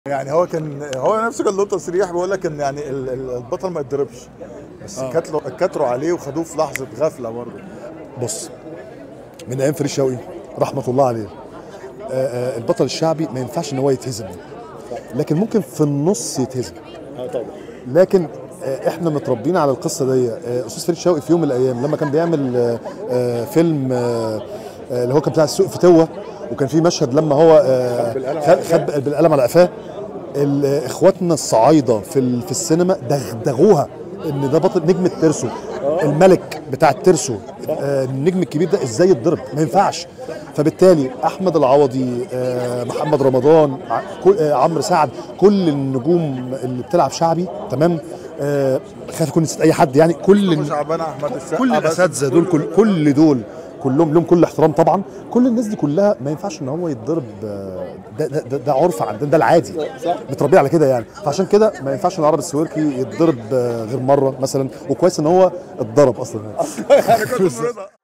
يعني هو كان هو نفسه كان له تصريح بيقول لك ان يعني ال- ال- البطل ما يتضربش بس كتلوا كتروا عليه وخدوه في لحظه غفله برضه بص من ايام فريد شوقي رحمه الله عليه آه، آه، البطل الشعبي ما ينفعش ان هو يتهزم لكن ممكن في النص يتهزم اه طبعا لكن آه، احنا متربيين على القصه دي آه، استاذ فريد شوقي في يوم من الايام لما كان بيعمل آه، آه، فيلم آه، آه، اللي هو كان بتاع السوق فتوه وكان في مشهد لما هو آه، بالقلم على خد خد بالقلم على قفاه ال- آه، اخواتنا الصعايده في ال- في السينما دغدغوها ان ده بطل نجم الترسو الملك بتاع الترسو آه، النجم الكبير ده ازاي يتضرب ما ينفعش فبالتالي احمد العوضي آه، محمد رمضان ع- كل- آه، عمرو سعد كل النجوم اللي بتلعب شعبي تمام آه، خايف اكون نسيت اي حد يعني كل مش عبانه احمد السقا كل بس الاساتذه دول كل كل دول كلهم لهم كل احترام طبعا كل الناس دي كلها ما ينفعش ان هو يتضرب آه، ده ده, ده, ده عرف عندنا ده العادي متربيه على كده يعني فعشان كده ما ينفعش ان عرب السويركي يتضرب آه، غير مره مثلا وكويس ان هو اتضرب اصلا يعني. انا كنت مريضة.